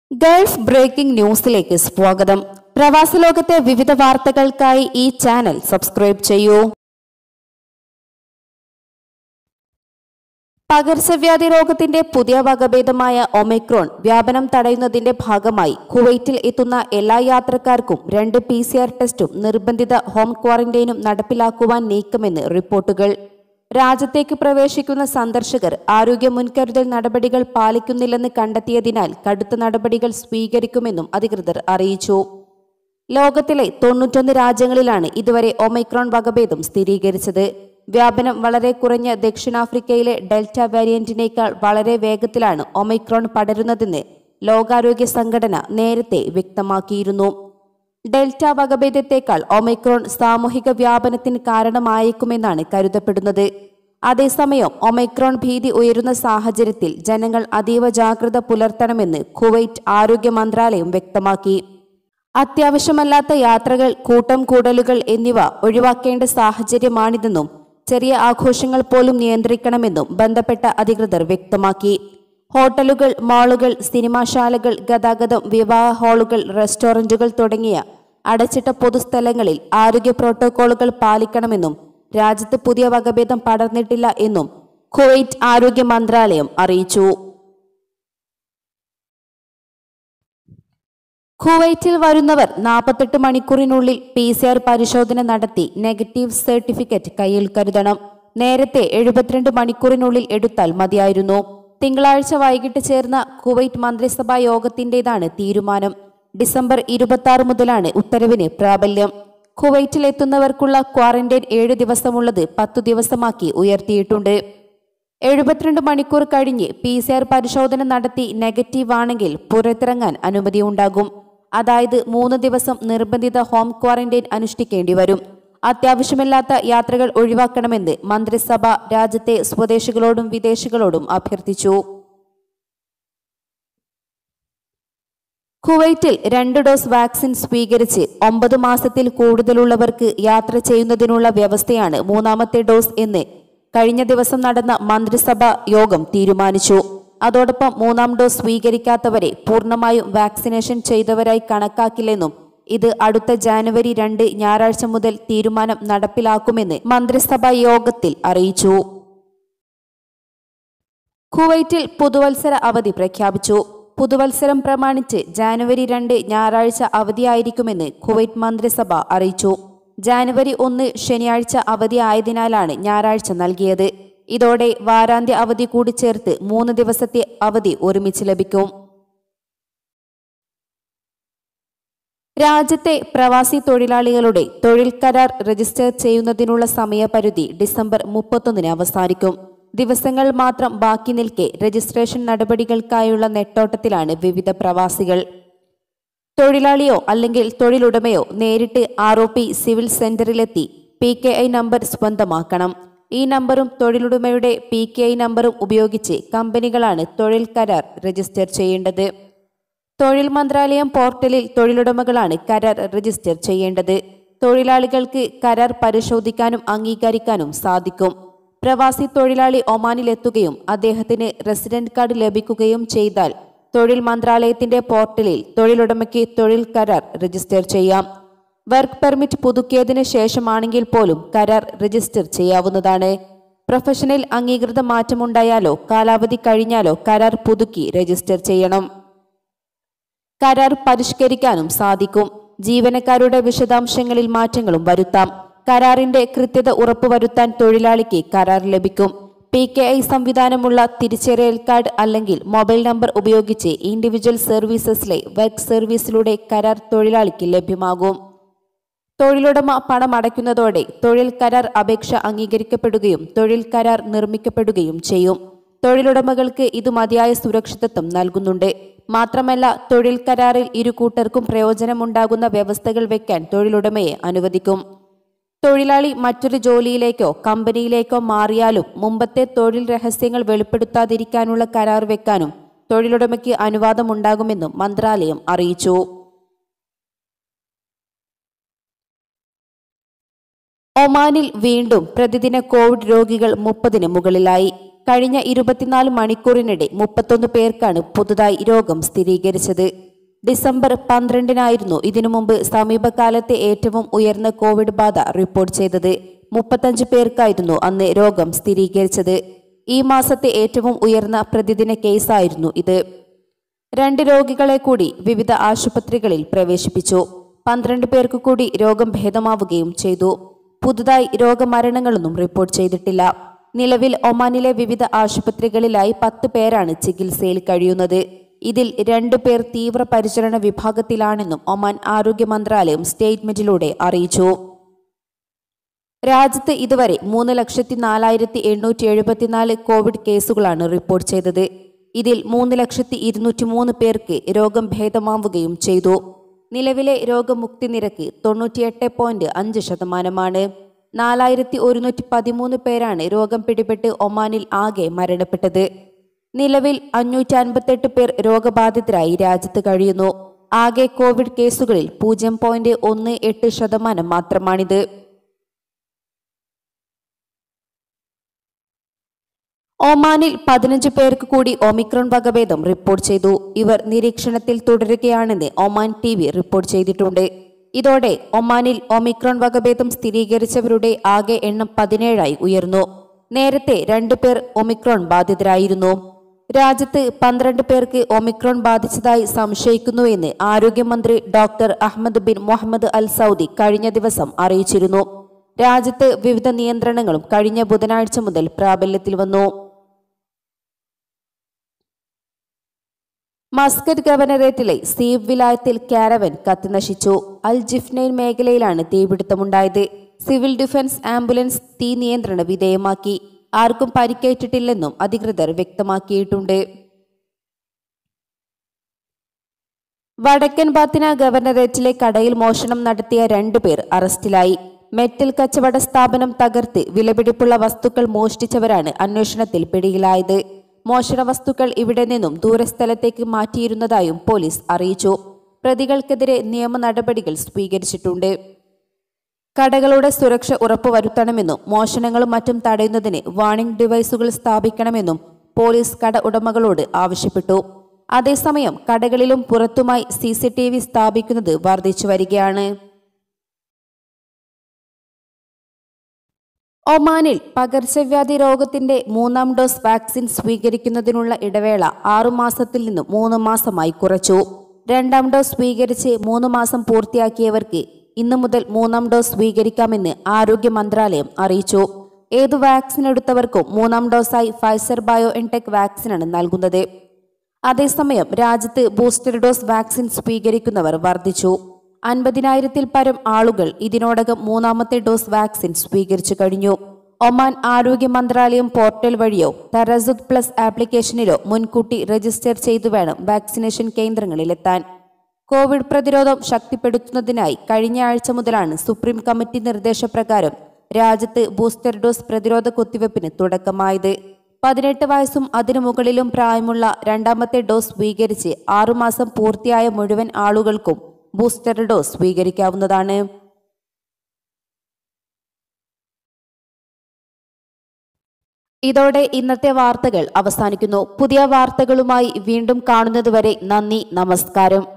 Gulf breaking ന്യൂസിലേക്ക് സ്വാഗതം പ്രവാസ ലോകത്തെ വിവിധ വാർത്തകൾക്കായി ഈ ചാനൽ സബ്സ്ക്രൈബ് ചെയ്യൂ പകർച്ചവ്യാധി രോഗത്തിന്റെ പുതിയ വകഭേദമായ ഒമിക്രോൺ വ്യാപനം തടയുന്നതിന്റെ ഭാഗമായി കുവൈറ്റിൽ എത്തുന്ന എല്ലാ യാത്രക്കാർക്കും രണ്ട് പി സി ആർ ടെസ്റ്റും നിർബന്ധിത ഹോം ക്വാറന്റൈനും നടപ്പിലാക്കുവാൻ നീക്കമെന്ന് റിപ്പോർട്ടുകൾ രാജ്യത്തേക്ക് പ്രവേശിക്കുന്ന സന്ദർശകർ ആരോഗ്യ മുൻകരുതൽ നടപടികൾ പാലിക്കുന്നില്ലെന്ന് കണ്ടെത്തിയതിനാൽ കടുത്ത നടപടികൾ സ്വീകരിക്കുമെന്നും അധികൃതർ അറിയിച്ചു ലോകത്തിലെ തൊണ്ണൂറ്റൊന്ന് രാജ്യങ്ങളിലാണ് ഇതുവരെ ഒമൈക്രോൺ വകഭേദം സ്ഥിരീകരിച്ചത് വ്യാപനം വളരെ കുറഞ്ഞ ദക്ഷിണാഫ്രിക്കയിലെ ഡെൽറ്റ വേരിയന്റിനേക്കാൾ വളരെ വേഗത്തിലാണ് ഒമൈക്രോൺ പടരുന്നതെന്ന് ലോകാരോഗ്യ സംഘടന നേരത്തെ വ്യക്തമാക്കിയിരുന്നു ഡെൽറ്റ വകഭേദത്തെക്കാൾ ഒമൈക്രോൺ സാമൂഹിക വ്യാപനത്തിന് കാരണമായേക്കുമെന്നാണ് കരുതപ്പെടുന്നത് അതേസമയം ഒമൈക്രോൺ ഭീതി ഉയരുന്ന സാഹചര്യത്തിൽ ജനങ്ങൾ അതീവ ജാഗ്രത പുലർത്തണമെന്ന് കുവൈറ്റ് ആരോഗ്യ മന്ത്രാലയം വ്യക്തമാക്കി അത്യാവശ്യമല്ലാത്ത യാത്രകൾ കൂട്ടം കൂടലുകൾ എന്നിവ ഒഴിവാക്കേണ്ട സാഹചര്യമാണിതെന്നും ചെറിയ ആഘോഷങ്ങൾ പോലും നിയന്ത്രിക്കണമെന്നും ബന്ധപ്പെട്ട അധികൃതർ വ്യക്തമാക്കി ഹോട്ടലുകൾ മാളുകൾ സിനിമാശാലകൾ ഗതാഗതം വിവാഹ ഹാളുകൾ റെസ്റ്റോറന്റുകൾ തുടങ്ങിയ അടച്ചിട്ട പൊതുസ്ഥലങ്ങളിൽ ആരോഗ്യ പ്രോട്ടോക്കോളുകൾ പാലിക്കണമെന്നും രാജ്യത്ത് പുതിയ വകഭേദം പടർന്നിട്ടില്ല എന്നും കുവൈറ്റ് ആരോഗ്യ മന്ത്രാലയം അറിയിച്ചു കുവൈറ്റിൽ വരുന്നവർ നാൽപ്പത്തെട്ട് മണിക്കൂറിനുള്ളിൽ പി സി ആർ പരിശോധന നടത്തി നെഗറ്റീവ് സർട്ടിഫിക്കറ്റ് കയ്യിൽ കരുതണം നേരത്തെ എഴുപത്തിരണ്ട് മണിക്കൂറിനുള്ളിൽ എടുത്താൽ മതിയായിരുന്നു തിങ്കളാഴ്ച വൈകിട്ട് ചേർന്ന കുവൈറ്റ് മന്ത്രിസഭാ യോഗത്തിന്റേതാണ് തീരുമാനം ഡിസംബർ ഇരുപത്തി ആറ് മുതലാണ് ഉത്തരവിന് പ്രാബല്യം കുവൈറ്റിൽ എത്തുന്നവർക്കുള്ള ക്വാറന്റൈൻ ഏഴ് ദിവസമുള്ളത് പത്തു ദിവസമാക്കി ഉയർത്തിയിട്ടുണ്ട് എഴുപത്തിരണ്ട് മണിക്കൂർ കഴിഞ്ഞ് പി സി ആർ പരിശോധന നടത്തി നെഗറ്റീവ് ആണെങ്കിൽ പുറത്തിറങ്ങാൻ അനുമതിയുണ്ടാകും അതായത് മൂന്ന് ദിവസം നിർബന്ധിത ഹോം ക്വാറന്റൈൻ അനുഷ്ഠിക്കേണ്ടി വരും അത്യാവശ്യമില്ലാത്ത യാത്രകൾ ഒഴിവാക്കണമെന്ന് മന്ത്രിസഭ രാജ്യത്തെ സ്വദേശികളോടും വിദേശികളോടും അഭ്യർത്ഥിച്ചു കുവൈറ്റിൽ രണ്ട് ഡോസ് വാക്സിൻ സ്വീകരിച്ച് ഒമ്പത് മാസത്തിൽ കൂടുതലുള്ളവർക്ക് യാത്ര ചെയ്യുന്നതിനുള്ള വ്യവസ്ഥയാണ് മൂന്നാമത്തെ ഡോസ് എന്ന് കഴിഞ്ഞ ദിവസം നടന്ന മന്ത്രിസഭ യോഗം തീരുമാനിച്ചു അതോടൊപ്പം മൂന്നാം ഡോസ് സ്വീകരിക്കാത്തവരെ പൂർണ്ണമായും വാക്സിനേഷൻ ചെയ്തവരായി കണക്കാക്കില്ലെന്നും ഇത് അടുത്ത ജാനുവരി രണ്ട് ഞായറാഴ്ച മുതൽ തീരുമാനം നടപ്പിലാക്കുമെന്ന് മന്ത്രിസഭാ യോഗത്തിൽ അറിയിച്ചു കുവൈറ്റിൽ പുതുവത്സര അവധി പ്രഖ്യാപിച്ചു പുതുവത്സരം പ്രമാണിച്ച് ജാനുവരി രണ്ട് ഞായറാഴ്ച അവധിയായിരിക്കുമെന്ന് കുവൈറ്റ് മന്ത്രിസഭ അറിയിച്ചു ജാനുവരി ഒന്ന് ശനിയാഴ്ച അവധി ആയതിനാലാണ് ഞായറാഴ്ച നൽകിയത് ഇതോടെ വാരാന്ത്യ അവധി കൂടി ചേർത്ത് മൂന്ന് ദിവസത്തെ അവധി ഒരുമിച്ച് ലഭിക്കും രാജ്യത്തെ പ്രവാസി തൊഴിലാളികളുടെ തൊഴിൽ കരാർ രജിസ്റ്റർ ചെയ്യുന്നതിനുള്ള സമയപരിധി ഡിസംബർ മുപ്പത്തൊന്നിന് അവസാനിക്കും ദിവസങ്ങൾ മാത്രം ബാക്കി നിൽക്കെ രജിസ്ട്രേഷൻ നടപടികൾക്കായുള്ള നെട്ടോട്ടത്തിലാണ് വിവിധ പ്രവാസികൾ തൊഴിലാളിയോ അല്ലെങ്കിൽ തൊഴിലുടമയോ നേരിട്ട് ആർ ഒ പി സിവിൽ സെന്ററിലെത്തി പി കെ ഐ നമ്പർ സ്വന്തമാക്കണം ഈ നമ്പറും തൊഴിലുടമയുടെ പി കെ ഐ നമ്പറും ഉപയോഗിച്ച് കമ്പനികളാണ് തൊഴിൽ കരാർ രജിസ്റ്റർ ചെയ്യേണ്ടത് തൊഴിൽ മന്ത്രാലയം പോർട്ടലിൽ തൊഴിലുടമകളാണ് കരാർ രജിസ്റ്റർ ചെയ്യേണ്ടത് തൊഴിലാളികൾക്ക് കരാർ പരിശോധിക്കാനും അംഗീകരിക്കാനും സാധിക്കും പ്രവാസി തൊഴിലാളി ഒമാനിലെത്തുകയും അദ്ദേഹത്തിന് റെസിഡന്റ് കാർഡ് ലഭിക്കുകയും ചെയ്താൽ തൊഴിൽ മന്ത്രാലയത്തിന്റെ പോർട്ടലിൽ തൊഴിലുടമയ്ക്ക് തൊഴിൽ കരാർ രജിസ്റ്റർ ചെയ്യാം വർക്ക് പെർമിറ്റ് പുതുക്കിയതിനു ശേഷമാണെങ്കിൽ പോലും കരാർ രജിസ്റ്റർ ചെയ്യാവുന്നതാണ് പ്രൊഫഷണൽ അംഗീകൃത മാറ്റമുണ്ടായാലോ കാലാവധി കഴിഞ്ഞാലോ കരാർ പുതുക്കി രജിസ്റ്റർ ചെയ്യണം കരാർ പരിഷ്കരിക്കാനും സാധിക്കും ജീവനക്കാരുടെ വിശദാംശങ്ങളിൽ മാറ്റങ്ങളും വരുത്താം കരാറിന്റെ കൃത്യത ഉറപ്പുവരുത്താൻ തൊഴിലാളിക്ക് കരാർ ലഭിക്കും പി കെ ഐ സംവിധാനമുള്ള തിരിച്ചറിയൽ കാർഡ് അല്ലെങ്കിൽ മൊബൈൽ നമ്പർ ഉപയോഗിച്ച് ഇൻഡിവിജ്വൽ സർവീസസിലെ വർക്ക് സർവീസിലൂടെ കരാർ തൊഴിലാളിക്ക് ലഭ്യമാകും തൊഴിലുടമ പണം അടയ്ക്കുന്നതോടെ തൊഴിൽ കരാർ അപേക്ഷ അംഗീകരിക്കപ്പെടുകയും തൊഴിൽ കരാർ നിർമ്മിക്കപ്പെടുകയും ചെയ്യും തൊഴിലുടമകൾക്ക് ഇത് മതിയായ സുരക്ഷിതത്വം നൽകുന്നുണ്ട് മാത്രമല്ല തൊഴിൽ കരാറിൽ ഇരു കൂട്ടർക്കും പ്രയോജനമുണ്ടാകുന്ന വ്യവസ്ഥകൾ വെക്കാൻ തൊഴിലുടമയെ അനുവദിക്കും തൊഴിലാളി മറ്റൊരു ജോലിയിലേക്കോ കമ്പനിയിലേക്കോ മാറിയാലും മുമ്പത്തെ തൊഴിൽ രഹസ്യങ്ങൾ വെളിപ്പെടുത്താതിരിക്കാനുള്ള കരാർ വെക്കാനും തൊഴിലുടമയ്ക്ക് അനുവാദമുണ്ടാകുമെന്നും മന്ത്രാലയം അറിയിച്ചു ഒമാനിൽ വീണ്ടും പ്രതിദിന കോവിഡ് രോഗികൾ മുപ്പതിന് മുകളിലായി കഴിഞ്ഞ ഇരുപത്തിനാല് മണിക്കൂറിനിടെ മുപ്പത്തൊന്ന് പേർക്കാണ് പുതുതായി രോഗം സ്ഥിരീകരിച്ചത് ഡിസംബർ പന്ത്രണ്ടിനായിരുന്നു ഇതിനു മുമ്പ് സമീപകാലത്തെ ഏറ്റവും ഉയർന്ന കോവിഡ് ബാധ റിപ്പോർട്ട് ചെയ്തത് മുപ്പത്തഞ്ച് പേർക്കായിരുന്നു അന്ന് രോഗം സ്ഥിരീകരിച്ചത് ഈ മാസത്തെ ഏറ്റവും ഉയർന്ന പ്രതിദിന കേസായിരുന്നു ഇത് രണ്ട് രോഗികളെ കൂടി വിവിധ ആശുപത്രികളിൽ പ്രവേശിപ്പിച്ചു പന്ത്രണ്ട് പേർക്ക് കൂടി രോഗം ഭേദമാവുകയും ചെയ്തു പുതുതായി രോഗമരണങ്ങളൊന്നും റിപ്പോർട്ട് ചെയ്തിട്ടില്ല നിലവിൽ ഒമാനിലെ വിവിധ ആശുപത്രികളിലായി പത്ത് പേരാണ് ചികിത്സയിൽ കഴിയുന്നത് ഇതിൽ രണ്ടു പേർ തീവ്രപരിചരണ വിഭാഗത്തിലാണെന്നും ഒമാൻ ആരോഗ്യ മന്ത്രാലയം സ്റ്റേറ്റ്മെന്റിലൂടെ അറിയിച്ചു രാജ്യത്ത് ഇതുവരെ മൂന്ന് ലക്ഷത്തി നാലായിരത്തി എണ്ണൂറ്റി എഴുപത്തിനാല് കോവിഡ് കേസുകളാണ് റിപ്പോർട്ട് ചെയ്തത് ഇതിൽ മൂന്ന് ലക്ഷത്തി ഇരുന്നൂറ്റി മൂന്ന് പേർക്ക് രോഗം ഭേദമാവുകയും ചെയ്തു നിലവിലെ രോഗമുക്തി നിരക്ക് തൊണ്ണൂറ്റിയെട്ട് പോയിന്റ് അഞ്ച് ശതമാനമാണ് നാലായിരത്തി ഒരുന്നൂറ്റി പതിമൂന്ന് പേരാണ് രോഗം പിടിപെട്ട് ഒമാനിൽ ആകെ മരണപ്പെട്ടത് നിലവിൽ അഞ്ഞൂറ്റി അൻപത്തെട്ട് പേർ രോഗബാധിതരായി രാജ്യത്ത് കഴിയുന്നു ആകെ കോവിഡ് കേസുകളിൽ പൂജ്യം പോയിന്റ് ഒന്ന് എട്ട് ശതമാനം മാത്രമാണിത് ഒമാനിൽ പതിനഞ്ച് പേർക്ക് കൂടി ഒമിക്രോൺ വകഭേദം റിപ്പോർട്ട് ചെയ്തു ഇവർ നിരീക്ഷണത്തിൽ തുടരുകയാണെന്ന് ഒമാൻ ടി വി റിപ്പോർട്ട് ചെയ്തിട്ടുണ്ട് ഇതോടെ ഒമാനിൽ ഒമിക്രോൺ വകഭേദം സ്ഥിരീകരിച്ചവരുടെ ആകെ എണ്ണം പതിനേഴായി ഉയർന്നു നേരത്തെ രണ്ടു പേർ ഒമിക്രോൺ ബാധിതരായിരുന്നു രാജ്യത്ത് പന്ത്രണ്ട് പേർക്ക് ഒമിക്രോൺ ബാധിച്ചതായി സംശയിക്കുന്നുവെന്ന് ആരോഗ്യമന്ത്രി doctor Ahmed bin Mohammed Al Saudi കഴിഞ്ഞ ദിവസം അറിയിച്ചിരുന്നു രാജ്യത്ത് വിവിധ നിയന്ത്രണങ്ങളും കഴിഞ്ഞ ബുധനാഴ്ച മുതൽ പ്രാബല്യത്തിൽ വന്നു മസ്കറ്റ് ഗവർണറേറ്റിലെ സീബ് വിലായത്തിൽ കാരവൻ കത്തിനശിച്ചു അൽ ജിഫ്നൈൻ മേഖലയിലാണ് തീപിടുത്തമുണ്ടായത് സിവിൽ ഡിഫൻസ് ആംബുലൻസ് തീ നിയന്ത്രണ വിധേയമാക്കി ആർക്കും പരിക്കേറ്റിട്ടില്ലെന്നും അധികൃതർ വ്യക്തമാക്കിയിട്ടുണ്ട് വടക്കൻ ബാത്തിന ഗവർണറേറ്റിലെ കടയിൽ മോഷണം നടത്തിയ രണ്ടുപേർ അറസ്റ്റിലായി മെറ്റൽ കച്ചവട സ്ഥാപനം തകർത്ത് വിലപിടിപ്പുള്ള വസ്തുക്കൾ മോഷ്ടിച്ചവരാണ് അന്വേഷണത്തിൽ പിടിയിലായത് മോഷണ വസ്തുക്കൾ ഇവിടെ നിന്നും ദൂരസ്ഥലത്തേക്ക് മാറ്റിയിരുന്നതായും പോലീസ് അറിയിച്ചു പ്രതികൾക്കെതിരെ നിയമ നടപടികൾ സ്വീകരിച്ചിട്ടുണ്ട് കടകളുടെ സുരക്ഷ ഉറപ്പുവരുത്തണമെന്നും മോഷണങ്ങളും മറ്റും തടയുന്നതിന് വാണിംഗ് ഡിവൈസുകൾ സ്ഥാപിക്കണമെന്നും പോലീസ് കട ഉടമകളോട് ആവശ്യപ്പെട്ടു അതേസമയം കടകളിലും പുറത്തുമായി സി സി ടി വി സ്ഥാപിക്കുന്നത് വർദ്ധിച്ചു വരികയാണ് ഒമാനിൽ പകർച്ചവ്യാധി രോഗത്തിന്റെ മൂന്നാം ഡോസ് വാക്സിൻ സ്വീകരിക്കുന്നതിനുള്ള ഇടവേള ആറുമാസത്തിൽ നിന്ന് മൂന്ന് മാസമായി കുറച്ചു രണ്ടാം ഡോസ് സ്വീകരിച്ച് മൂന്ന് മാസം പൂർത്തിയാക്കിയവർക്ക് ഇന്നു മുതൽ മൂന്നാം ഡോസ് സ്വീകരിക്കാമെന്ന് ആരോഗ്യ മന്ത്രാലയം അറിയിച്ചു ഏതു വാക്സിൻ എടുത്തവർക്കും മൂന്നാം ഡോസായി ഫൈസർ ബയോ എൻടെക് വാക്സിനാണ് നൽകുന്നത് അതേസമയം രാജ്യത്ത് ബൂസ്റ്റർ ഡോസ് വാക്സിൻ സ്വീകരിക്കുന്നവർ വർദ്ധിച്ചു അൻപതിനായിരത്തിൽ പരം ആളുകൾ ഇതിനോടകം മൂന്നാമത്തെ ഡോസ് വാക്സിൻ സ്വീകരിച്ചു കഴിഞ്ഞു ഒമാൻ ആരോഗ്യ മന്ത്രാലയം പോർട്ടൽ വഴിയോ തറസുദ് പ്ലസ് ആപ്ലിക്കേഷനിലോ മുൻകൂട്ടി രജിസ്റ്റർ ചെയ്തു വേണം വാക്സിനേഷൻ കേന്ദ്രങ്ങളിലെത്താൻ കോവിഡ് പ്രതിരോധം ശക്തിപ്പെടുത്തുന്നതിനായി കഴിഞ്ഞ ആഴ്ച മുതലാണ് സുപ്രീം കമ്മിറ്റി നിർദ്ദേശപ്രകാരം രാജ്യത്ത് ബൂസ്റ്റർ ഡോസ് പ്രതിരോധ കുത്തിവയ്പ്പിന് തുടക്കമായത് പതിനെട്ട് വയസ്സും അതിനു മുകളിലും പ്രായമുള്ള രണ്ടാമത്തെ ഡോസ് സ്വീകരിച്ച് ആറുമാസം പൂർത്തിയായ മുഴുവൻ ആളുകൾക്കും ബൂസ്റ്റർ ഡോസ് സ്വീകരിക്കാവുന്നതാണ് ഇതോടെ ഇന്നത്തെ വാർത്തകൾ അവസാനിക്കുന്നു പുതിയ വാർത്തകളുമായി വീണ്ടും കാണുന്നതുവരെ നന്ദി നമസ്കാരം